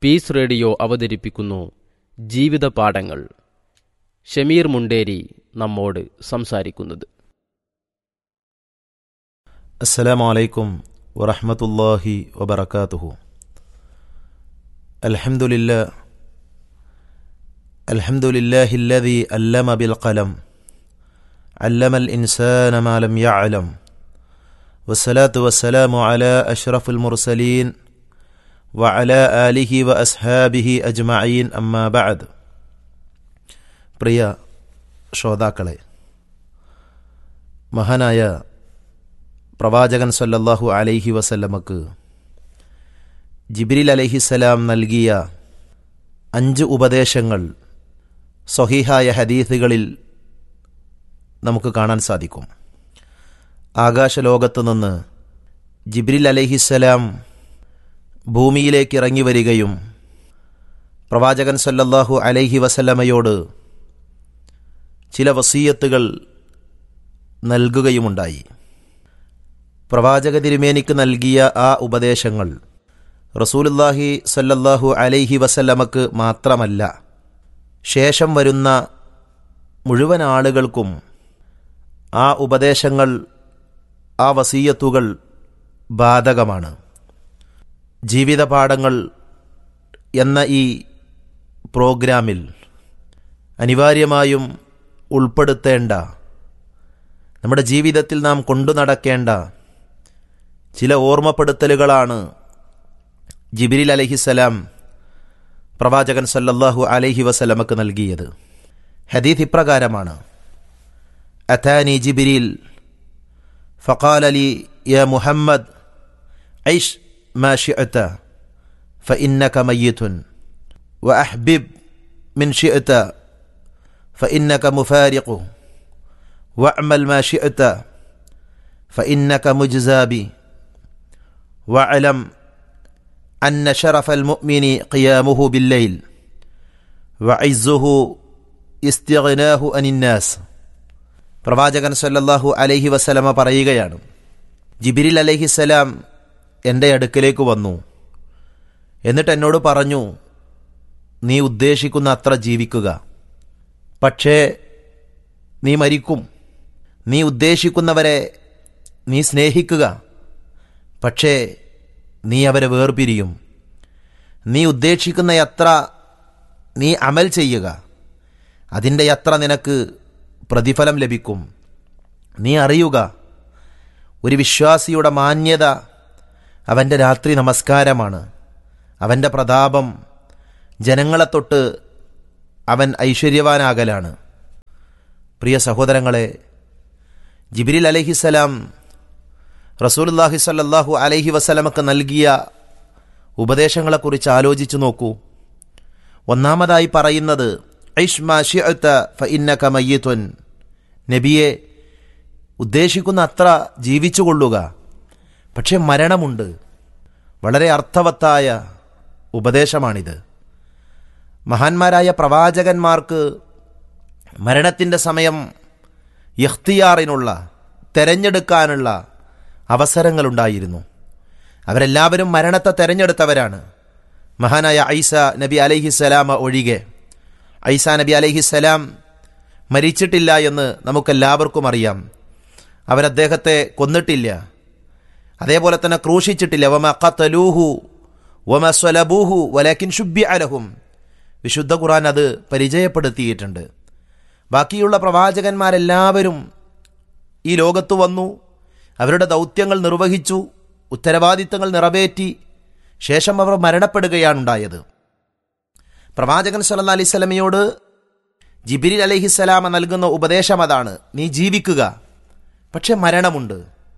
Piece radio അവതരിപ്പിക്കുന്നു ജീവിത പാഠങ്ങൾ ഷമീർ മുണ്ടേരി നമ്മോട് സംസാരിക്കുന്നത് السلام عليكم ورحمة الله وبركاته الحمد لله الحمد لله الذي علم بالقلم علم الإنسان ما لم يعلم والصلاة والسلام على أشرف المرسلين وعلى آله وأصحابه أجمعين أما بعد പ്രിയ ശ്രോതാക്കളെ മഹാനായ പ്രവാചകൻ സല്ലല്ലാഹു അലൈഹി വസല്ലമക്ക് ജിബ്രിൽ അലൈഹിസലാം നൽകിയ അഞ്ച് ഉപദേശങ്ങൾ സ്വഹീഹായ ഹദീസുകളിൽ നമുക്ക് കാണാൻ സാധിക്കും ആകാശലോകത്ത് നിന്ന് ജിബ്രിൽ അലൈഹിസലാം ഭൂമിയിലേക്ക് ഇറങ്ങി വരികയും പ്രവാചകൻ സല്ലല്ലാഹു അലൈഹി വസല്ലമയോട് ചില വസീയത്തുകൾ നൽകുകയുമുണ്ടായി പ്രവാചക തിരുമേനിക്ക് നൽകിയ ആ ഉപദേശങ്ങൾ റസൂലുല്ലാഹി സല്ലല്ലാഹു അലൈഹി വസല്ലമക്ക് മാത്രമല്ല ശേഷം വരുന്ന മുഴുവൻ ആളുകൾക്കും ആ ഉപദേശങ്ങൾ ആ വസീയത്തുകൾ ബാധകമാണ് ജീവിതപാഠങ്ങൾ എന്ന ഈ പ്രോഗ്രാമിൽ അനിവാര്യമായും ഉൾപ്പെടുത്തേണ്ട നമ്മുടെ ജീവിതത്തിൽ നാം കൊണ്ടു നടക്കേണ്ട ചില ഓർമ്മപ്പെടുത്തലുകളാണ് ജിബിരിൽ അലഹിസലാം പ്രവാചകൻ സല്ലല്ലാഹു അലൈഹി വസലമക്ക് നൽകിയത് ഹദീഫ് ഇപ്രകാരമാണ് അഥാനി ജിബിരിൽ ഫഖാൽ അലി യ മുഹമ്മദ് ഐഷ് ما شئت فإنك ميت وأحبب من شئت فإنك مفارق واعمل ما شئت فإنك مجزى بي واعلم أن شرف المؤمن قيامه بالليل وعزه استغناه عن الناس പ്രവാചകൻ സല്ലല്ലാഹു അലൈഹി വസലമ പറയുകയാണ് ജിബിരിൽ അലൈഹിസലാം എൻ്റെ അടുക്കലേക്ക് വന്നു എന്നിട്ട് എന്നോട് പറഞ്ഞു നീ ഉദ്ദേശിക്കുന്ന അത്ര ജീവിക്കുക പക്ഷേ നീ മരിക്കും നീ ഉദ്ദേശിക്കുന്നവരെ നീ സ്നേഹിക്കുക പക്ഷേ നീ അവരെ വേർപിരിയും നീ ഉദ്ദേശിക്കുന്ന യത്ര നീ അമൽ ചെയ്യുക അതിൻ്റെ യത്ര നിനക്ക് പ്രതിഫലം ലഭിക്കും നീ അറിയുക ഒരു വിശ്വാസിയുടെ മാന്യത അവൻ്റെ രാത്രി നമസ്കാരമാണ് അവൻ്റെ പ്രതാപം ജനങ്ങളെ തൊട്ട് അവൻ ഐശ്വര്യവാനാകലാണ് പ്രിയ സഹോദരങ്ങളെ ജിബിരിൽ അലഹിസലാം റസൂലുല്ലാഹി സല്ലാഹു അലൈഹി വസലമക്ക് നൽകിയ ഉപദേശങ്ങളെക്കുറിച്ച് ആലോചിച്ചു നോക്കൂ ഒന്നാമതായി പറയുന്നത് ഐഷ്മാ ഷിഅത്ത ഫ ഇന്നക മയ്യത്തുൻ നബിയെ ഉദ്ദേശിക്കുന്ന അത്ര ജീവിച്ചുകൊള്ളുക പക്ഷെ മരണമുണ്ട് വളരെ അർത്ഥവത്തായ ഉപദേശമാണിത് മഹാന്മാരായ പ്രവാചകന്മാർക്ക് മരണത്തിൻ്റെ സമയം യഖ്തിയാറിനുള്ള തെരഞ്ഞെടുക്കാനുള്ള അവസരങ്ങളുണ്ടായിരുന്നു അവരെല്ലാവരും മരണത്തെ തെരഞ്ഞെടുത്തവരാണ് മഹാനായ ഐസ നബി അലഹിസലാമ ഒഴികെ ഐസ നബി അലഹിസലാം മരിച്ചിട്ടില്ല എന്ന് നമുക്കെല്ലാവർക്കും അറിയാം അവരദ്ദേഹത്തെ കൊന്നിട്ടില്ല അതേപോലെ തന്നെ ക്രൂശിച്ചിട്ടില്ല വമ ഖത്തലൂഹു വമ സ്വലബൂഹു വലാക്കിൻ ഷുബി അലഹും വിശുദ്ധ ഖുർആൻ അത് പരിചയപ്പെടുത്തിയിട്ടുണ്ട് ബാക്കിയുള്ള പ്രവാചകന്മാരെല്ലാവരും ഈ ലോകത്തു വന്നു അവരുടെ ദൗത്യങ്ങൾ നിർവഹിച്ചു ഉത്തരവാദിത്തങ്ങൾ നിറവേറ്റി ശേഷം അവർ മരണപ്പെടുകയാണുണ്ടായത് പ്രവാചകൻ സല്ല അലൈഹി സ്വലമയോട് ജിബിരി അലഹിസ്സലാമ നൽകുന്ന ഉപദേശം അതാണ് നീ ജീവിക്കുക പക്ഷെ മരണമുണ്ട്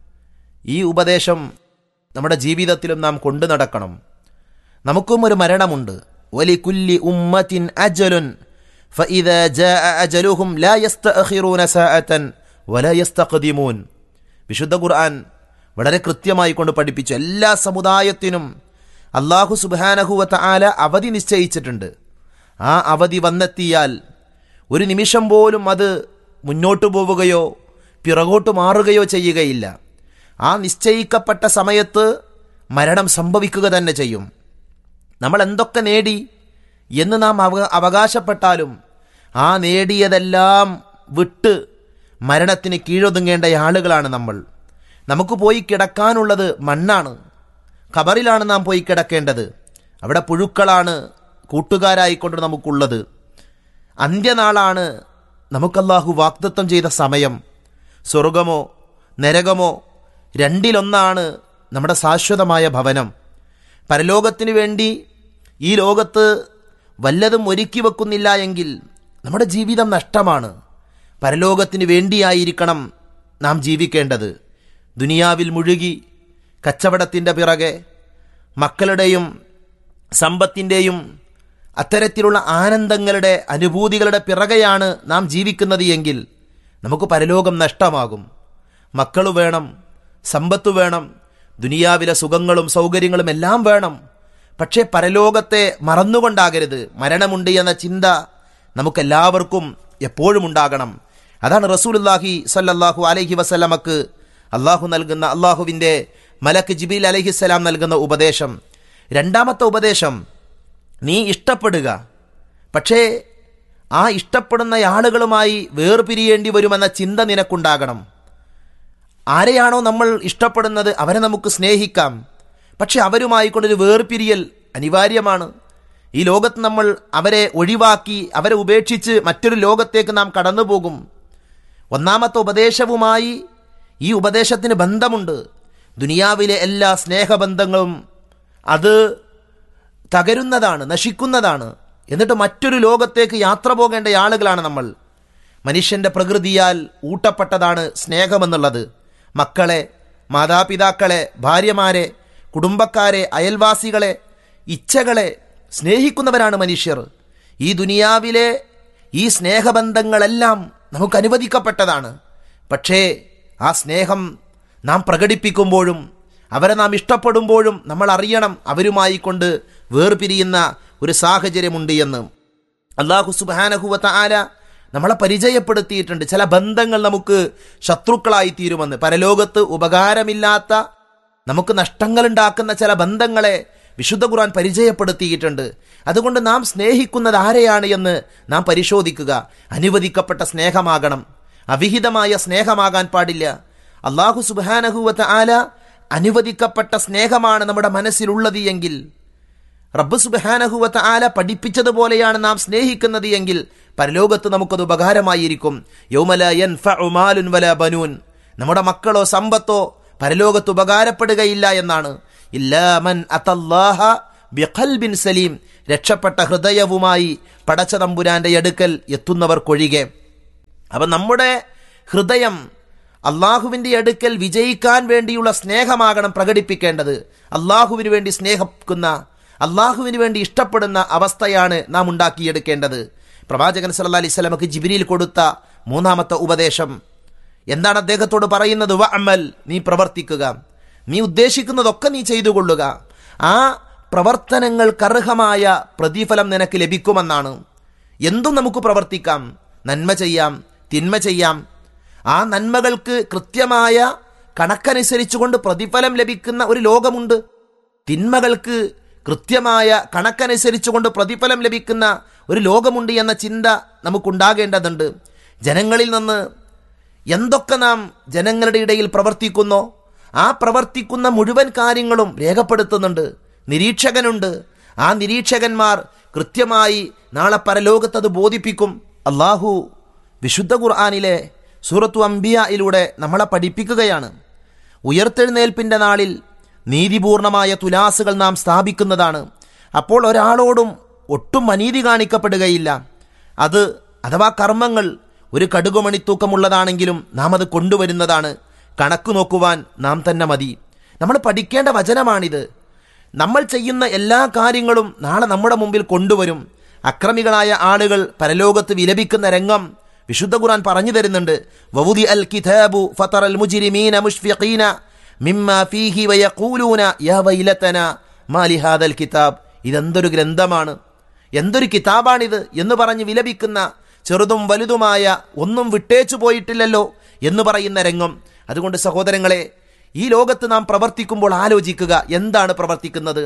ഈ ഉപദേശം നമ്മുടെ ജീവിതത്തിലും നാം കൊണ്ടു നടക്കണം നമുക്കും ഒരു മരണമുണ്ട് വലി കുല്ലി ഉമ്മത്തിൻ അജലുൻ فإذا جاء أجلهم لا يستأخرون ساعة ولا يستقدمون വിശുദ്ധ ഖുർആൻ വളരെ കൃത്യമായി കൊണ്ട് പഠിപ്പിച്ചു എല്ലാ സമുദായത്തിനും അള്ളാഹു സുബാനഹുവത്ത ആല അവധി നിശ്ചയിച്ചിട്ടുണ്ട് ആ അവധി വന്നെത്തിയാൽ ഒരു നിമിഷം പോലും അത് മുന്നോട്ടു പോവുകയോ പിറകോട്ട് മാറുകയോ ചെയ്യുകയില്ല ആ നിശ്ചയിക്കപ്പെട്ട സമയത്ത് മരണം സംഭവിക്കുക തന്നെ ചെയ്യും നമ്മൾ എന്തൊക്കെ നേടി എന്ന് നാം അവ അവകാശപ്പെട്ടാലും ആ നേടിയതെല്ലാം വിട്ട് മരണത്തിന് കീഴൊതുങ്ങേണ്ട ആളുകളാണ് നമ്മൾ നമുക്ക് പോയി കിടക്കാനുള്ളത് മണ്ണാണ് ഖബറിലാണ് നാം പോയി കിടക്കേണ്ടത് അവിടെ പുഴുക്കളാണ് കൂട്ടുകാരായിക്കൊണ്ട് നമുക്കുള്ളത് അന്ത്യനാളാണ് നമുക്കല്ലാഹു വാക്തത്വം ചെയ്ത സമയം സ്വർഗമോ നരകമോ രണ്ടിലൊന്നാണ് നമ്മുടെ ശാശ്വതമായ ഭവനം പരലോകത്തിനു വേണ്ടി ഈ ലോകത്ത് വല്ലതും ഒരുക്കി വെക്കുന്നില്ല എങ്കിൽ നമ്മുടെ ജീവിതം നഷ്ടമാണ് പരലോകത്തിന് വേണ്ടിയായിരിക്കണം നാം ജീവിക്കേണ്ടത് ദുനിയാവിൽ മുഴുകി കച്ചവടത്തിൻ്റെ പിറകെ മക്കളുടെയും സമ്പത്തിൻ്റെയും അത്തരത്തിലുള്ള ആനന്ദങ്ങളുടെ അനുഭൂതികളുടെ പിറകെയാണ് നാം ജീവിക്കുന്നത് എങ്കിൽ നമുക്ക് പരലോകം നഷ്ടമാകും മക്കൾ വേണം സമ്പത്ത് വേണം ദുനിയാവിലെ സുഖങ്ങളും സൗകര്യങ്ങളും എല്ലാം വേണം പക്ഷേ പരലോകത്തെ മറന്നുകൊണ്ടാകരുത് മരണമുണ്ട് എന്ന ചിന്ത നമുക്കെല്ലാവർക്കും എപ്പോഴും ഉണ്ടാകണം അതാണ് റസൂലുല്ലാഹി സല്ലല്ലാഹു അലൈഹി വസല്ലമക്ക് അള്ളാഹു നൽകുന്ന അള്ളാഹുവിൻ്റെ മലക്ക് ജിബീൽ അലഹിസ്സലാം നൽകുന്ന ഉപദേശം രണ്ടാമത്തെ ഉപദേശം നീ ഇഷ്ടപ്പെടുക പക്ഷേ ആ ഇഷ്ടപ്പെടുന്ന ആളുകളുമായി വേർപിരിയേണ്ടി വരുമെന്ന ചിന്ത നിനക്കുണ്ടാകണം ആരെയാണോ നമ്മൾ ഇഷ്ടപ്പെടുന്നത് അവരെ നമുക്ക് സ്നേഹിക്കാം പക്ഷെ അവരുമായി കൊണ്ടൊരു വേർപിരിയൽ അനിവാര്യമാണ് ഈ ലോകത്ത് നമ്മൾ അവരെ ഒഴിവാക്കി അവരെ ഉപേക്ഷിച്ച് മറ്റൊരു ലോകത്തേക്ക് നാം കടന്നു പോകും ഒന്നാമത്തെ ഉപദേശവുമായി ഈ ഉപദേശത്തിന് ബന്ധമുണ്ട് ദുനിയാവിലെ എല്ലാ സ്നേഹബന്ധങ്ങളും അത് തകരുന്നതാണ് നശിക്കുന്നതാണ് എന്നിട്ട് മറ്റൊരു ലോകത്തേക്ക് യാത്ര പോകേണ്ട ആളുകളാണ് നമ്മൾ മനുഷ്യന്റെ പ്രകൃതിയാൽ ഊട്ടപ്പെട്ടതാണ് സ്നേഹമെന്നുള്ളത് മക്കളെ മാതാപിതാക്കളെ ഭാര്യമാരെ കുടുംബക്കാരെ അയൽവാസികളെ ഇച്ഛകളെ സ്നേഹിക്കുന്നവരാണ് മനുഷ്യർ ഈ ദുനിയാവിലെ ഈ സ്നേഹബന്ധങ്ങളെല്ലാം നമുക്ക് അനുവദിക്കപ്പെട്ടതാണ് പക്ഷേ ആ സ്നേഹം നാം പ്രകടിപ്പിക്കുമ്പോഴും അവരെ നാം ഇഷ്ടപ്പെടുമ്പോഴും നമ്മൾ അറിയണം അവരുമായി കൊണ്ട് വേർപിരിയുന്ന ഒരു സാഹചര്യമുണ്ട് എന്ന് അള്ളാഹു സുബാനഹുവത്ത ആല നമ്മളെ പരിചയപ്പെടുത്തിയിട്ടുണ്ട് ചില ബന്ധങ്ങൾ നമുക്ക് ശത്രുക്കളായി തീരുമെന്ന് പരലോകത്ത് ഉപകാരമില്ലാത്ത നമുക്ക് നഷ്ടങ്ങൾ ഉണ്ടാക്കുന്ന ചില ബന്ധങ്ങളെ വിശുദ്ധ ഖുർആൻ പരിചയപ്പെടുത്തിയിട്ടുണ്ട് അതുകൊണ്ട് നാം സ്നേഹിക്കുന്നത് ആരെയാണ് എന്ന് നാം പരിശോധിക്കുക അനുവദിക്കപ്പെട്ട സ്നേഹമാകണം അവിഹിതമായ സ്നേഹമാകാൻ പാടില്ല അള്ളാഹു സുബാനഹുവത്ത ആല അനുവദിക്കപ്പെട്ട സ്നേഹമാണ് നമ്മുടെ മനസ്സിലുള്ളത് എങ്കിൽ റബ്ബ് സുബാനഹുവത്ത ആല പഠിപ്പിച്ചതുപോലെയാണ് നാം സ്നേഹിക്കുന്നത് എങ്കിൽ പരലോകത്ത് നമുക്കത് ഉപകാരമായിരിക്കും യൗമല യൻഫഉ മാലുൻ വല ബനൂൻ നമ്മുടെ മക്കളോ സമ്പത്തോ പരലോകത്ത് ഉപകാരപ്പെടുകയില്ല എന്നാണ് ഇല്ലാമൻ അതല്ലാഹ ബിഖൽബിൻ സലീം രക്ഷപ്പെട്ട ഹൃദയവുമായി പടച്ച തമ്പുരാന്റെ അടുക്കൽ എത്തുന്നവർക്കൊഴികെ അപ്പം നമ്മുടെ ഹൃദയം അള്ളാഹുവിൻ്റെ അടുക്കൽ വിജയിക്കാൻ വേണ്ടിയുള്ള സ്നേഹമാകണം പ്രകടിപ്പിക്കേണ്ടത് അള്ളാഹുവിന് വേണ്ടി സ്നേഹിക്കുന്ന അള്ളാഹുവിന് വേണ്ടി ഇഷ്ടപ്പെടുന്ന അവസ്ഥയാണ് നാം ഉണ്ടാക്കിയെടുക്കേണ്ടത് പ്രവാചകൻ സല്ല അലൈഹി സ്വലമക്ക് ജിബിരിയിൽ കൊടുത്ത മൂന്നാമത്തെ ഉപദേശം എന്താണ് അദ്ദേഹത്തോട് പറയുന്നത് വ അമൽ നീ പ്രവർത്തിക്കുക നീ ഉദ്ദേശിക്കുന്നതൊക്കെ നീ ചെയ്തു കൊള്ളുക ആ പ്രവർത്തനങ്ങൾക്കർഹമായ പ്രതിഫലം നിനക്ക് ലഭിക്കുമെന്നാണ് എന്തും നമുക്ക് പ്രവർത്തിക്കാം നന്മ ചെയ്യാം തിന്മ ചെയ്യാം ആ നന്മകൾക്ക് കൃത്യമായ കണക്കനുസരിച്ചുകൊണ്ട് പ്രതിഫലം ലഭിക്കുന്ന ഒരു ലോകമുണ്ട് തിന്മകൾക്ക് കൃത്യമായ കണക്കനുസരിച്ചുകൊണ്ട് പ്രതിഫലം ലഭിക്കുന്ന ഒരു ലോകമുണ്ട് എന്ന ചിന്ത നമുക്കുണ്ടാകേണ്ടതുണ്ട് ജനങ്ങളിൽ നിന്ന് എന്തൊക്കെ നാം ജനങ്ങളുടെ ഇടയിൽ പ്രവർത്തിക്കുന്നോ ആ പ്രവർത്തിക്കുന്ന മുഴുവൻ കാര്യങ്ങളും രേഖപ്പെടുത്തുന്നുണ്ട് നിരീക്ഷകനുണ്ട് ആ നിരീക്ഷകന്മാർ കൃത്യമായി നാളെ പരലോകത്തത് ബോധിപ്പിക്കും അള്ളാഹു വിശുദ്ധ ഖുർആാനിലെ സൂറത്തു അംബിയയിലൂടെ നമ്മളെ പഠിപ്പിക്കുകയാണ് ഉയർത്തെഴുന്നേൽപ്പിൻ്റെ നാളിൽ നീതിപൂർണമായ തുലാസുകൾ നാം സ്ഥാപിക്കുന്നതാണ് അപ്പോൾ ഒരാളോടും ഒട്ടും അനീതി കാണിക്കപ്പെടുകയില്ല അത് അഥവാ കർമ്മങ്ങൾ ഒരു കടുകുമണിത്തൂക്കമുള്ളതാണെങ്കിലും നാം അത് കൊണ്ടുവരുന്നതാണ് കണക്ക് നോക്കുവാൻ നാം തന്നെ മതി നമ്മൾ പഠിക്കേണ്ട വചനമാണിത് നമ്മൾ ചെയ്യുന്ന എല്ലാ കാര്യങ്ങളും നാളെ നമ്മുടെ മുമ്പിൽ കൊണ്ടുവരും അക്രമികളായ ആളുകൾ പരലോകത്ത് വിലപിക്കുന്ന രംഗം വിശുദ്ധ ഖുർആൻ പറഞ്ഞു തരുന്നുണ്ട് വവുദി അൽ കിതാബു ഫതറൽ മുജ്രിമീന മുഷ്ഫിഖീന മിമ്മ ഫീഹി വയഖൂലൂന യാ വൈലതന മാലി ഹാദൽ കിതാബ് ഇതെന്തൊരു ഗ്രന്ഥമാണ് എന്തൊരു കിതാബാണിത് എന്ന് പറഞ്ഞ് വിലപിക്കുന്ന ചെറുതും വലുതുമായ ഒന്നും വിട്ടേച്ചു പോയിട്ടില്ലല്ലോ എന്ന് പറയുന്ന രംഗം അതുകൊണ്ട് സഹോദരങ്ങളെ ഈ ലോകത്ത് നാം പ്രവർത്തിക്കുമ്പോൾ ആലോചിക്കുക എന്താണ് പ്രവർത്തിക്കുന്നത്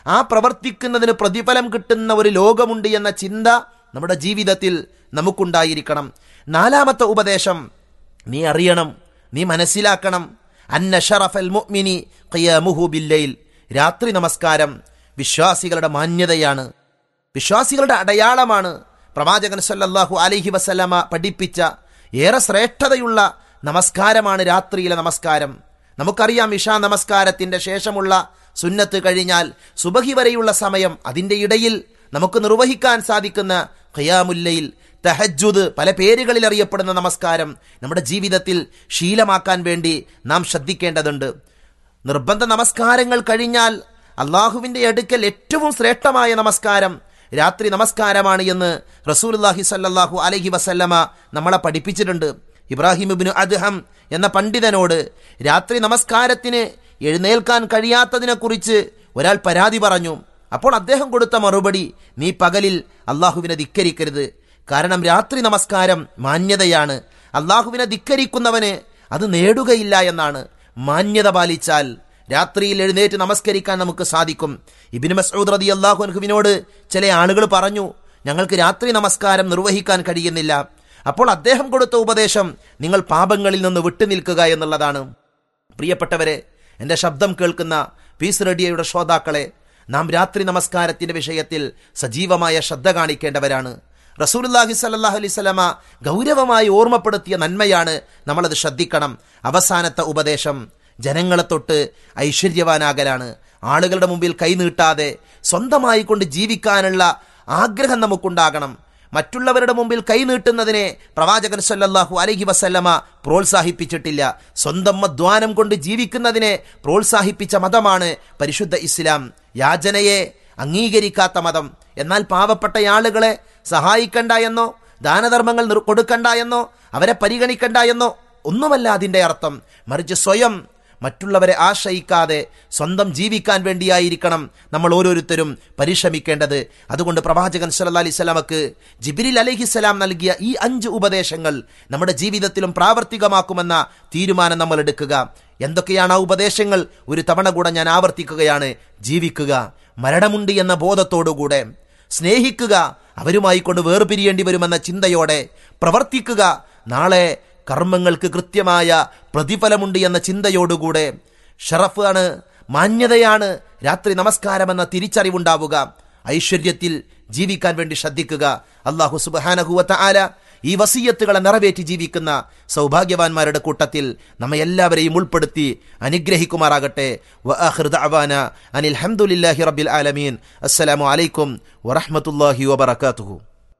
ആ പ്രവർത്തിക്കുന്നതിന് പ്രതിഫലം കിട്ടുന്ന ഒരു ലോകമുണ്ട് എന്ന ചിന്ത നമ്മുടെ ജീവിതത്തിൽ നമുക്കുണ്ടായിരിക്കണം നാലാമത്തെ ഉപദേശം നീ അറിയണം നീ മനസ്സിലാക്കണം അന്ന ഷറഫൽ മുഅ്മിനി ഖിയാമുഹു ബില്ലൈൽ രാത്രി നമസ്കാരം വിശ്വാസികളുടെ മാന്യതയാണ് വിശ്വാസികളുടെ അടയാളമാണ് പ്രവാചകൻ സല്ലല്ലാഹു അലൈഹി വസല്ലമ പഠിപ്പിച്ച ഏറെ ശ്രേഷ്ഠതയുള്ള നമസ്കാരമാണ് രാത്രിയിലെ നമസ്കാരം നമുക്കറിയാം ഇഷാ നമസ്കാരത്തിന്റെ ശേഷമുള്ള സുന്നത്ത് കഴിഞ്ഞാൽ സുബഹി വരെയുള്ള സമയം അതിന്റെ ഇടയിൽ നമുക്ക് നിർവഹിക്കാൻ സാധിക്കുന്ന ഖിയാമുല്ലയിൽ തഹജുദ് പല പേരുകളിൽ അറിയപ്പെടുന്ന നമസ്കാരം നമ്മുടെ ജീവിതത്തിൽ ശീലമാക്കാൻ വേണ്ടി നാം ശ്രദ്ധിക്കേണ്ടതുണ്ട് നിർബന്ധ നമസ്കാരങ്ങൾ കഴിഞ്ഞാൽ അള്ളാഹുവിന്റെ അടുക്കൽ ഏറ്റവും ശ്രേഷ്ഠമായ നമസ്കാരം രാത്രി നമസ്കാരമാണ് എന്ന് റസൂലുല്ലാഹി സല്ലല്ലാഹു അലൈഹി വസല്ലമ നമ്മളെ പഠിപ്പിച്ചിട്ടുണ്ട് ഇബ്രാഹിം ഇബ്നു അദ്ഹം എന്ന പണ്ഡിതനോട് രാത്രി നമസ്കാരത്തിന് എഴുന്നേൽക്കാൻ കഴിയാത്തതിനെക്കുറിച്ച് ഒരാൾ പരാതി പറഞ്ഞു അപ്പോൾ അദ്ദേഹം കൊടുത്ത മറുപടി നീ പകലിൽ അള്ളാഹുവിനെ ധിക്കരിക്കരുത് കാരണം രാത്രി നമസ്കാരം മാന്യതയാണ് അള്ളാഹുവിനെ ധിക്കരിക്കുന്നവന് അത് നേടുകയില്ല എന്നാണ് മാന്യത പാലിച്ചാൽ രാത്രിയിൽ എഴുന്നേറ്റ് നമസ്കരിക്കാൻ നമുക്ക് സാധിക്കും ഇബിന് മസൂദ് റതി അള്ളാഹു അൻഹുവിനോട് ചില ആളുകൾ പറഞ്ഞു ഞങ്ങൾക്ക് രാത്രി നമസ്കാരം നിർവഹിക്കാൻ കഴിയുന്നില്ല അപ്പോൾ അദ്ദേഹം കൊടുത്ത ഉപദേശം നിങ്ങൾ പാപങ്ങളിൽ നിന്ന് വിട്ടുനിൽക്കുക എന്നുള്ളതാണ് പ്രിയപ്പെട്ടവരെ എൻ്റെ ശബ്ദം കേൾക്കുന്ന പീസ് റേഡിയോയുടെ ശ്രോതാക്കളെ നാം രാത്രി നമസ്കാരത്തിന്റെ വിഷയത്തിൽ സജീവമായ ശ്രദ്ധ കാണിക്കേണ്ടവരാണ് റസൂലുല്ലാഹി സല്ലാഹു അലൈഹി സ്വലമ ഗൗരവമായി ഓർമ്മപ്പെടുത്തിയ നന്മയാണ് നമ്മളത് ശ്രദ്ധിക്കണം അവസാനത്തെ ഉപദേശം ജനങ്ങളെ തൊട്ട് ഐശ്വര്യവാനാകലാണ് ആളുകളുടെ മുമ്പിൽ കൈനീട്ടാതെ സ്വന്തമായി കൊണ്ട് ജീവിക്കാനുള്ള ആഗ്രഹം നമുക്കുണ്ടാകണം മറ്റുള്ളവരുടെ മുമ്പിൽ കൈനീട്ടുന്നതിനെ പ്രവാചകൻ സല്ലല്ലാഹു അലൈഹി വസല്ലമ പ്രോത്സാഹിപ്പിച്ചിട്ടില്ല സ്വന്തം അധ്വാനം കൊണ്ട് ജീവിക്കുന്നതിനെ പ്രോത്സാഹിപ്പിച്ച മതമാണ് പരിശുദ്ധ ഇസ്ലാം യാചനയെ അംഗീകരിക്കാത്ത മതം എന്നാൽ പാവപ്പെട്ട ആളുകളെ സഹായിക്കണ്ട എന്നോ ദാനധർമ്മങ്ങൾ നിർ- കൊടുക്കണ്ട എന്നോ അവരെ പരിഗണിക്കണ്ട എന്നോ ഒന്നുമല്ല അതിൻ്റെ അർത്ഥം മറിച്ച് സ്വയം മറ്റുള്ളവരെ ആശ്രയിക്കാതെ സ്വന്തം ജീവിക്കാൻ വേണ്ടിയായിരിക്കണം നമ്മൾ ഓരോരുത്തരും പരിശ്രമിക്കേണ്ടത് അതുകൊണ്ട് പ്രവാചകൻ സല്ലല്ലാഹു അലൈഹി സ്വലാമക്ക് ജിബിരിൽ അലഹിസ്സലാം നൽകിയ ഈ അഞ്ച് ഉപദേശങ്ങൾ നമ്മുടെ ജീവിതത്തിലും പ്രാവർത്തികമാക്കുമെന്ന തീരുമാനം നമ്മൾ എടുക്കുക എന്തൊക്കെയാണ് ആ ഉപദേശങ്ങൾ ഒരു തവണ കൂടെ ഞാൻ ആവർത്തിക്കുകയാണ് ജീവിക്കുക മരണമുണ്ട് എന്ന ബോധത്തോടുകൂടെ സ്നേഹിക്കുക അവരുമായി കൊണ്ട് വേർപിരിയേണ്ടി വരുമെന്ന ചിന്തയോടെ പ്രവർത്തിക്കുക നാളെ കർമ്മങ്ങൾക്ക് കൃത്യമായ പ്രതിഫലമുണ്ട് എന്ന ചിന്തയോടുകൂടെ ഷറഫ് ആണ് മാന്യതയാണ് രാത്രി നമസ്കാരമെന്ന തിരിച്ചറിവുണ്ടാവുക ഐശ്വര്യത്തിൽ ജീവിക്കാൻ വേണ്ടി ശ്രദ്ധിക്കുക അള്ളാഹു സുബാനഹുവത്ത ആല ഈ വസീയത്തുകളെ നിറവേറ്റി ജീവിക്കുന്ന സൗഭാഗ്യവാന്മാരുടെ കൂട്ടത്തിൽ നമ്മെ എല്ലാവരെയും ഉൾപ്പെടുത്തി അനുഗ്രഹിക്കുമാറാകട്ടെ വആഖിർ ദഅവാന അനിൽ ഹംദുലില്ലാഹി റബ്ബിൽ ആലമീൻ അസ്സലാമു അലൈക്കും വറഹ്മത്തുള്ളാഹി വബറകാതുഹു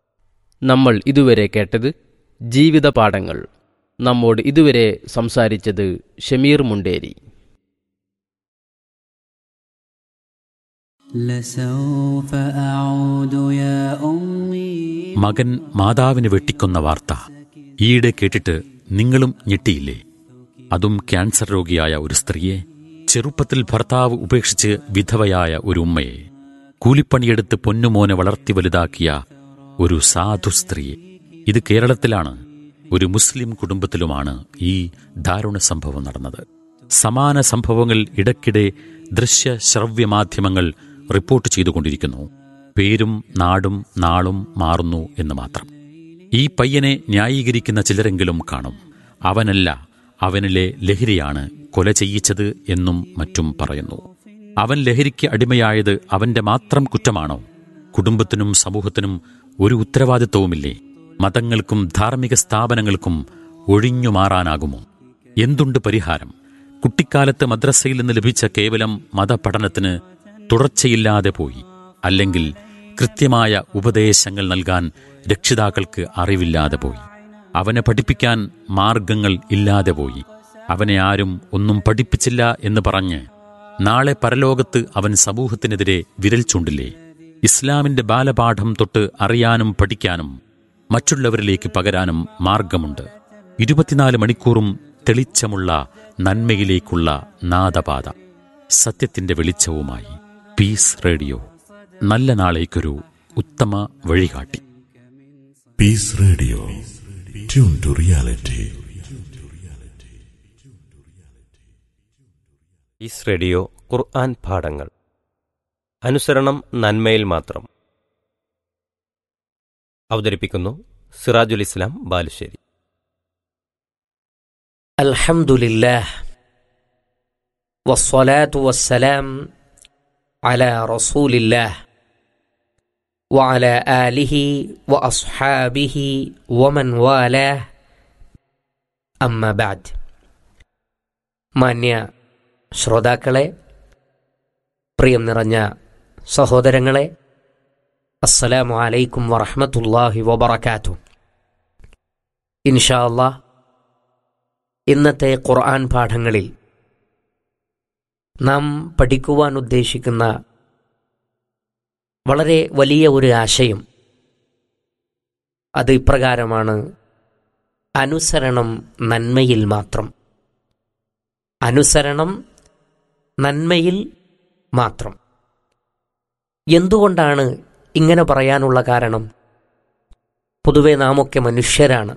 നമ്മൾ ഇതുവരെ കേട്ടത് ജീവിത പാഠങ്ങൾ നമ്മോട് ഇതുവരെ സംസാരിച്ചത് ഷമീർ മുണ്ടേരി لسوف أعود يا أمي മകൻ മാതാവിനെ വെട്ടിക്കൊന്ന വാർത്ത ഈയിടെ കേട്ടിട്ട് നിങ്ങളും ഞെട്ടിയില്ലേ അതും ക്യാൻസർ രോഗിയായ ഒരു സ്ത്രീയെ ചെറുപ്പത്തിൽ ഭർത്താവ് ഉപേക്ഷിച്ച് വിധവയായ ഒരു ഉമ്മയെ കൂലിപ്പണിയെടുത്ത് പൊന്നുമോനെ വളർത്തി വലുതാക്കിയ ഒരു സാധു സ്ത്രീയെ ഇത് കേരളത്തിലാണ് ഒരു മുസ്ലിം കുടുംബത്തിലുമാണ് ഈ ദാരുണ സംഭവം നടന്നത് സമാന സംഭവങ്ങൾ ഇടയ്ക്കിടെ ദൃശ്യ ശ്രവ്യ മാധ്യമങ്ങൾ റിപ്പോർട്ട് ചെയ്തുകൊണ്ടിരിക്കുന്നു പേരും നാടും നാളും മാറുന്നു എന്ന് മാത്രം ഈ പയ്യനെ ന്യായീകരിക്കുന്ന ചിലരെങ്കിലും കാണും അവനല്ല അവനിലെ ലഹരിയാണ് കൊല ചെയ്യിച്ചത് എന്നും മറ്റും പറയുന്നു അവൻ ലഹരിക്ക് അടിമയായത് അവന്റെ മാത്രം കുറ്റമാണോ കുടുംബത്തിനും സമൂഹത്തിനും ഒരു ഉത്തരവാദിത്വവുമില്ലേ മതങ്ങൾക്കും ധാർമ്മിക സ്ഥാപനങ്ങൾക്കും ഒഴിഞ്ഞു മാറാനാകുമോ എന്തുണ്ട് പരിഹാരം കുട്ടിക്കാലത്ത് മദ്രസയിൽ നിന്ന് ലഭിച്ച കേവലം മതപഠനത്തിന് തുടർച്ചയില്ലാതെ പോയി അല്ലെങ്കിൽ കൃത്യമായ ഉപദേശങ്ങൾ നൽകാൻ രക്ഷിതാക്കൾക്ക് അറിവില്ലാതെ പോയി അവനെ പഠിപ്പിക്കാൻ മാർഗങ്ങൾ ഇല്ലാതെ പോയി അവനെ ആരും ഒന്നും പഠിപ്പിച്ചില്ല എന്ന് പറഞ്ഞ് നാളെ പരലോകത്ത് അവൻ സമൂഹത്തിനെതിരെ വിരൽ ചൂണ്ടില്ലേ ഇസ്ലാമിന്റെ ബാലപാഠം തൊട്ട് അറിയാനും പഠിക്കാനും മറ്റുള്ളവരിലേക്ക് പകരാനും മാർഗമുണ്ട് ഇരുപത്തിനാല് മണിക്കൂറും തെളിച്ചമുള്ള നന്മയിലേക്കുള്ള നാദപാത സത്യത്തിന്റെ വെളിച്ചവുമായി പീസ് റേഡിയോ നല്ല നാളേക്കൊരു ഉത്തമ വഴികാട്ടി Peace Radio. Tune to reality. Is radio Quran പാഠങ്ങൾ അനുസരണം നന്മയിൽ മാത്രം അവതരിപ്പിക്കുന്നു സിറാജുൽ ഇസ്ലാം ബാലുശ്ശേരി الحمد لله والصلاة والسلام على رسول الله وعلى آله وأصحابه ومن والاه أما بعد മാന്യ ശ്രോതാക്കളെ പ്രിയം നിറഞ്ഞ സഹോദരങ്ങളെ അസ്സലാമു അലൈക്കും വറഹ്മത്തുള്ളാഹി വബറകാതുഹു ഇൻഷാ അല്ലാഹ് ഇന്നത്തെ ഖുർആൻ പാഠങ്ങളിൽ നാം പഠിക്കുവാൻ ഉദ്ദേശിക്കുന്ന വളരെ വലിയ ഒരു ആശയം അത് ഇപ്രകാരമാണ് അനുസരണം നന്മയിൽ മാത്രം അനുസരണം നന്മയിൽ മാത്രം എന്തുകൊണ്ടാണ് ഇങ്ങനെ പറയാനുള്ള കാരണം പൊതുവെ നാമൊക്കെ മനുഷ്യരാണ്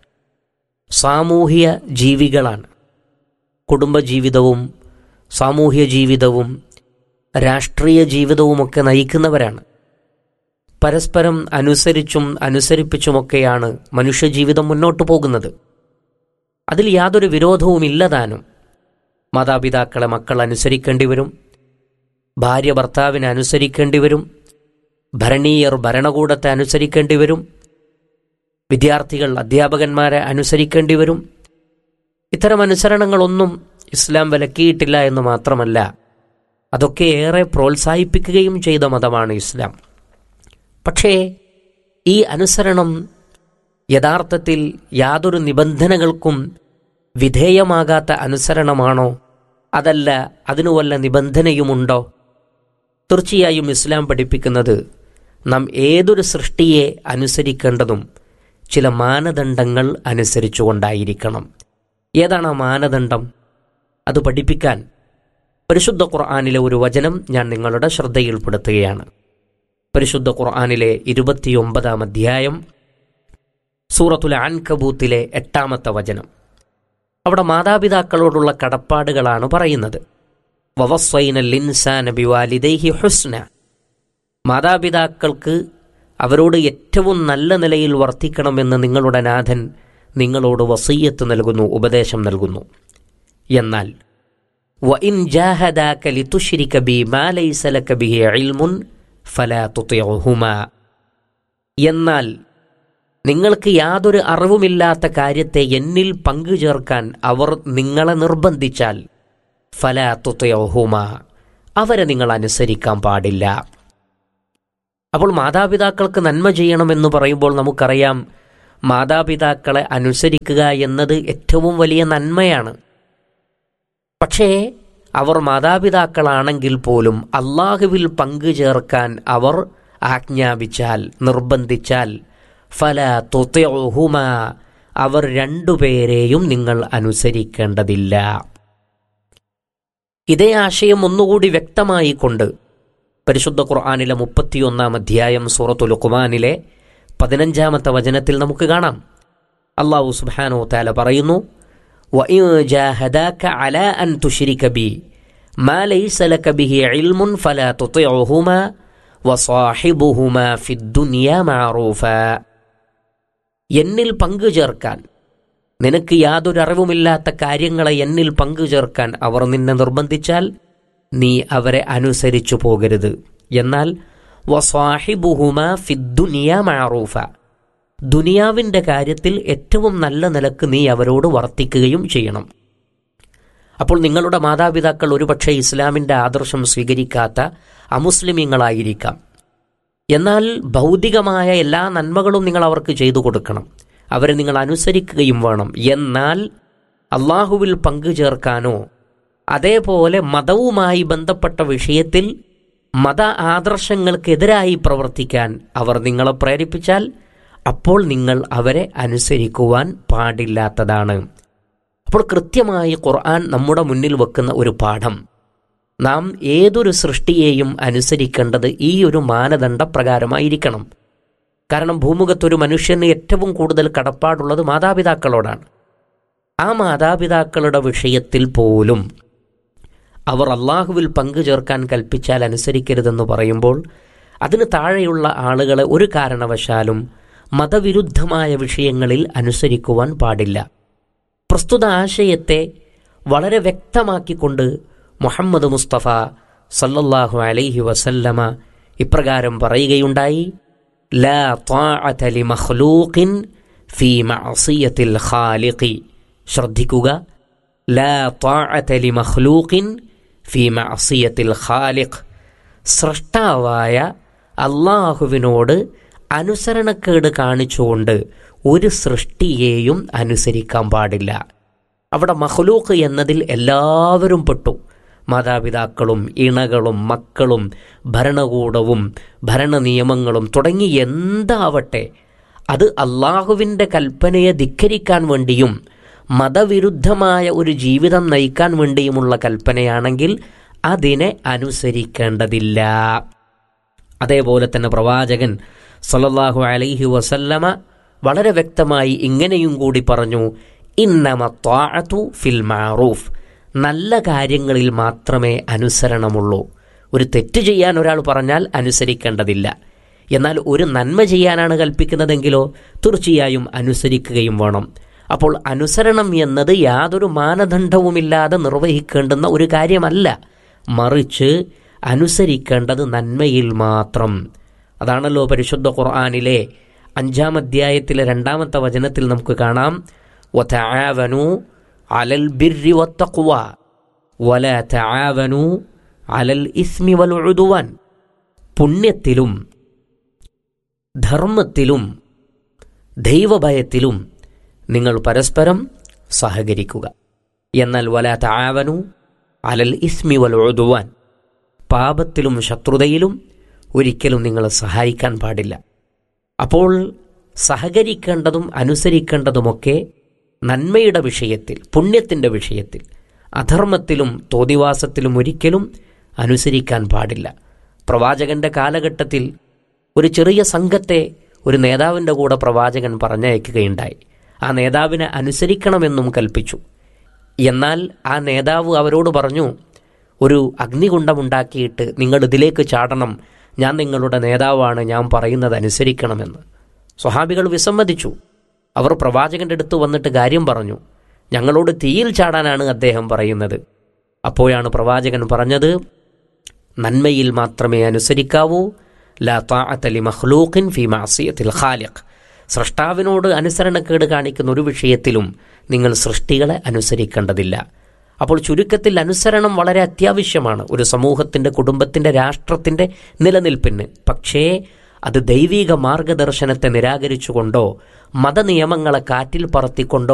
സാമൂഹ്യ ജീവികളാണ് കുടുംബജീവിതവും സാമൂഹ്യ ജീവിതവും രാഷ്ട്രീയ ജീവിതവുമൊക്കെ നയിക്കുന്നവരാണ് പരസ്പരം അനുസരിച്ചും അനുസരിപ്പിച്ചുമൊക്കെയാണ് മനുഷ്യജീവിതം മുന്നോട്ടു പോകുന്നത് അതിൽ യാതൊരു വിരോധവും ഇല്ലതാനും മാതാപിതാക്കളെ മക്കൾ അനുസരിക്കേണ്ടി വരും ഭാര്യ ഭർത്താവിനെ അനുസരിക്കേണ്ടി വരും ഭരണീയർ ഭരണകൂടത്തെ അനുസരിക്കേണ്ടി വരും വിദ്യാർത്ഥികൾ അധ്യാപകന്മാരെ അനുസരിക്കേണ്ടി വരും ഇത്തരം അനുസരണങ്ങളൊന്നും ഇസ്ലാം വിലക്കിയിട്ടില്ല എന്ന് മാത്രമല്ല അതൊക്കെ ഏറെ പ്രോത്സാഹിപ്പിക്കുകയും ചെയ്ത മതമാണ് ഇസ്ലാം പക്ഷേ ഈ അനുസരണം യഥാർത്ഥത്തിൽ യാതൊരു നിബന്ധനകൾക്കും വിധേയമാകാത്ത അനുസരണമാണോ അതല്ല അതിനു വല്ല നിബന്ധനയുമുണ്ടോ തീർച്ചയായും ഇസ്ലാം പഠിപ്പിക്കുന്നത് നാം ഏതൊരു സൃഷ്ടിയെ അനുസരിക്കേണ്ടതും ചില മാനദണ്ഡങ്ങൾ അനുസരിച്ചുകൊണ്ടായിരിക്കണം ഏതാണ് ആ മാനദണ്ഡം അത് പഠിപ്പിക്കാൻ പരിശുദ്ധ ഖുർആാനിലെ ഒരു വചനം ഞാൻ നിങ്ങളുടെ ശ്രദ്ധയിൽപ്പെടുത്തുകയാണ് പരിശുദ്ധ ഖുർആാനിലെ ഇരുപത്തിയൊമ്പതാം അധ്യായം സൂറത്തുൽ അൻകബൂത്തിലെ എട്ടാമത്തെ വചനം അവിടെ മാതാപിതാക്കളോടുള്ള കടപ്പാടുകളാണ് പറയുന്നത് വവസ്വൈനൽ ഇൻസാന ബിവാലിദൈഹി ഹുസ്ന മാതാപിതാക്കൾക്ക് അവരോട് ഏറ്റവും നല്ല നിലയിൽ വർത്തിക്കണമെന്ന് നിങ്ങളുടെ നാഥൻ നിങ്ങളോട് വസീയത്ത് നൽകുന്നു ഉപദേശം നൽകുന്നു എന്നാൽ وإن جاهداك لتشرك بي ما ليس لك به علم فلا تطعهما എന്നാൽ നിങ്ങൾക്ക് യാതൊരു അറിവുമില്ലാത്ത കാര്യത്തെ എന്നിൽ പങ്കുചേർക്കാൻ അവർ നിങ്ങളെ നിർബന്ധിച്ചാൽ ഫലാ തുതയഹുമ അവരെ നിങ്ങൾ അനുസരിക്കാൻ പാടില്ല അപ്പോൾ മാതാപിതാക്കൾക്ക് നന്മ ചെയ്യണമെന്ന് പറയുമ്പോൾ നമുക്കറിയാം മാതാപിതാക്കളെ അനുസരിക്കുക എന്നത് ഏറ്റവും വലിയ നന്മയാണ് പക്ഷേ അവർ മാതാപിതാക്കളാണെങ്കിൽ പോലും അള്ളാഹുവിൽ പങ്കുചേർക്കാൻ അവർ ആജ്ഞാപിച്ചാൽ നിർബന്ധിച്ചാൽ ഫല തൊത്തഹുമ അവർ രണ്ടുപേരെയും നിങ്ങൾ അനുസരിക്കേണ്ടതില്ല ഇതേ ആശയം ഒന്നുകൂടി വ്യക്തമായി കൊണ്ട് പരിശുദ്ധ ഖുർആാനിലെ മുപ്പത്തിയൊന്നാം അധ്യായം സൂറത്തുൽ ഖുമാനിലെ പതിനഞ്ചാമത്തെ വചനത്തിൽ നമുക്ക് കാണാം അള്ളാഹു സുബാനോ താല പറയുന്നു وإن جاهداك على أن تشرك بي ما ليس لك به علم فلا تطعهما وصاحبهما في الدنيا معروفا എന്നിൽ പങ്കു ചേർക്കാൻ നിനക്ക് യാതൊരു അറിവുമില്ലാത്ത കാര്യങ്ങളെ എന്നിൽ പങ്കു ചേർക്കാൻ അവർ നിന്നെ നിർബന്ധിച്ചാൽ നീ അവരെ അനുസരിച്ചു പോകരുത് എന്നാൽ വസ്വാഹിബുഹുമ ഫിദ്ദുനിയ മാറൂഫ ദുനിയാവിൻ്റെ കാര്യത്തിൽ ഏറ്റവും നല്ല നിലക്ക് നീ അവരോട് വർത്തിക്കുകയും ചെയ്യണം അപ്പോൾ നിങ്ങളുടെ മാതാപിതാക്കൾ ഒരുപക്ഷെ ഇസ്ലാമിൻ്റെ ആദർശം സ്വീകരിക്കാത്ത അമുസ്ലിമീങ്ങളായിരിക്കാം എന്നാൽ ഭൗതികമായ എല്ലാ നന്മകളും നിങ്ങൾ അവർക്ക് ചെയ്തു കൊടുക്കണം അവരെ നിങ്ങൾ അനുസരിക്കുകയും വേണം എന്നാൽ അള്ളാഹുവിൽ പങ്കു ചേർക്കാനോ അതേപോലെ മതവുമായി ബന്ധപ്പെട്ട വിഷയത്തിൽ മത ആദർശങ്ങൾക്കെതിരായി പ്രവർത്തിക്കാൻ അവർ നിങ്ങളെ പ്രേരിപ്പിച്ചാൽ അപ്പോൾ നിങ്ങൾ അവരെ അനുസരിക്കുവാൻ പാടില്ലാത്തതാണ് അപ്പോൾ കൃത്യമായി ഖുർആൻ നമ്മുടെ മുന്നിൽ വെക്കുന്ന ഒരു പാഠം നാം ഏതൊരു സൃഷ്ടിയെയും അനുസരിക്കേണ്ടത് ഈ ഒരു മാനദണ്ഡ പ്രകാരമായിരിക്കണം കാരണം ഭൂമുഖത്തൊരു മനുഷ്യന് ഏറ്റവും കൂടുതൽ കടപ്പാടുള്ളത് മാതാപിതാക്കളോടാണ് ആ മാതാപിതാക്കളുടെ വിഷയത്തിൽ പോലും അവർ അള്ളാഹുവിൽ പങ്കു ചേർക്കാൻ കൽപ്പിച്ചാൽ അനുസരിക്കരുതെന്ന് പറയുമ്പോൾ അതിന് താഴെയുള്ള ആളുകളെ ഒരു കാരണവശാലും മതവിരുദ്ധമായ വിഷയങ്ങളിൽ അനുസരിക്കുവാൻ പാടില്ല പ്രസ്തുത ആശയത്തെ വളരെ വ്യക്തമാക്കിക്കൊണ്ട് മുഹമ്മദ് മുസ്തഫ സല്ലല്ലാഹു അലൈഹി വസല്ലമ ഇപ്രകാരം പറയുകയുണ്ടായി ലാ ത്വാഅത ലി മഖ്ലൂഖിൻ ഫീ മഅസിയത്തിൽ ഖാലിഖി ശ്രദ്ധിക്കുക ലാ ത്വാഅത ലി മഖ്ലൂഖിൻ ഫീ മഅസിയത്തിൽ ഖാലിഖ് സൃഷ്ടാവായ അള്ളാഹുവിനോട് അനുസരണക്കേട് കാണിച്ചുകൊണ്ട് ഒരു സൃഷ്ടിയെയും അനുസരിക്കാൻ പാടില്ല അവിടെ മഹ്ലൂക്ക് എന്നതിൽ എല്ലാവരും പെട്ടു മാതാപിതാക്കളും ഇണകളും മക്കളും ഭരണകൂടവും ഭരണനിയമങ്ങളും തുടങ്ങി എന്താവട്ടെ അത് അള്ളാഹുവിൻ്റെ കൽപ്പനയെ ധിക്കരിക്കാൻ വേണ്ടിയും മതവിരുദ്ധമായ ഒരു ജീവിതം നയിക്കാൻ വേണ്ടിയുമുള്ള കൽപ്പനയാണെങ്കിൽ അതിനെ അനുസരിക്കേണ്ടതില്ല അതേപോലെ തന്നെ പ്രവാചകൻ സല്ലല്ലാഹു അലൈഹി വസല്ലമ വളരെ വ്യക്തമായി ഇങ്ങനെയും കൂടി പറഞ്ഞു ഇന്നമ ത്വാഅതു ഫിൽ മാറൂഫ് നല്ല കാര്യങ്ങളിൽ മാത്രമേ അനുസരണമുള്ളൂ ഒരു തെറ്റ് ചെയ്യാൻ ഒരാൾ പറഞ്ഞാൽ അനുസരിക്കേണ്ടതില്ല എന്നാൽ ഒരു നന്മ ചെയ്യാനാണ് കൽപ്പിക്കുന്നതെങ്കിലോ തീർച്ചയായും അനുസരിക്കുകയും വേണം അപ്പോൾ അനുസരണം എന്നത് യാതൊരു മാനദണ്ഡവുമില്ലാതെ നിർവഹിക്കേണ്ടുന്ന ഒരു കാര്യമല്ല മറിച്ച് അനുസരിക്കേണ്ടത് നന്മയിൽ മാത്രം അതാണല്ലോ പരിശുദ്ധ ഖുർആാനിലെ അഞ്ചാം അധ്യായത്തിലെ രണ്ടാമത്തെ വചനത്തിൽ നമുക്ക് കാണാം വതആവനു അലൽ ബിർരി വത്തഖ്വ വല തആവനു അലൽ ഇസ്മി വൽ ഉദ്വാൻ പുണ്യത്തിലും ധർമ്മത്തിലും ദൈവഭയത്തിലും നിങ്ങൾ പരസ്പരം സഹകരിക്കുക എന്നാൽ വല തആവനു അലൽ ഇസ്മി വൽ ഉദ്വാൻ പാപത്തിലും ശത്രുതയിലും ഒരിക്കലും നിങ്ങൾ സഹായിക്കാൻ പാടില്ല അപ്പോൾ സഹകരിക്കേണ്ടതും അനുസരിക്കേണ്ടതുമൊക്കെ നന്മയുടെ വിഷയത്തിൽ പുണ്യത്തിൻ്റെ വിഷയത്തിൽ അധർമ്മത്തിലും തോതിവാസത്തിലും ഒരിക്കലും അനുസരിക്കാൻ പാടില്ല പ്രവാചകന്റെ കാലഘട്ടത്തിൽ ഒരു ചെറിയ സംഘത്തെ ഒരു നേതാവിൻ്റെ കൂടെ പ്രവാചകൻ പറഞ്ഞയക്കുകയുണ്ടായി ആ നേതാവിനെ അനുസരിക്കണമെന്നും കൽപ്പിച്ചു എന്നാൽ ആ നേതാവ് അവരോട് പറഞ്ഞു ഒരു അഗ്നികുണ്ഡമുണ്ടാക്കിയിട്ട് നിങ്ങൾ ഇതിലേക്ക് ചാടണം ഞാൻ നിങ്ങളുടെ നേതാവാണ് ഞാൻ പറയുന്നത് അനുസരിക്കണമെന്ന് സ്വഹാബികൾ വിസമ്മതിച്ചു അവർ പ്രവാചകന്റെ അടുത്ത് വന്നിട്ട് കാര്യം പറഞ്ഞു ഞങ്ങളോട് തീയിൽ ചാടാനാണ് അദ്ദേഹം പറയുന്നത് അപ്പോഴാണ് പ്രവാചകൻ പറഞ്ഞത് നന്മയിൽ മാത്രമേ അനുസരിക്കാവൂ ലാ താഅത്തലി മഖ്ലൂഖിൻ ഫി മാസിയത്തിൽ ഖാലിഖ് സൃഷ്ടാവിനോട് അനുസരണക്കേട് കാണിക്കുന്ന ഒരു വിഷയത്തിലും നിങ്ങൾ സൃഷ്ടികളെ അനുസരിക്കേണ്ടതില്ല അപ്പോൾ ചുരുക്കത്തിൽ അനുസരണം വളരെ അത്യാവശ്യമാണ് ഒരു സമൂഹത്തിൻ്റെ കുടുംബത്തിൻ്റെ രാഷ്ട്രത്തിൻ്റെ നിലനിൽപ്പിന് പക്ഷേ അത് ദൈവിക മാർഗദർശനത്തെ നിരാകരിച്ചുകൊണ്ടോ മതനിയമങ്ങളെ കാറ്റിൽ പറത്തിക്കൊണ്ടോ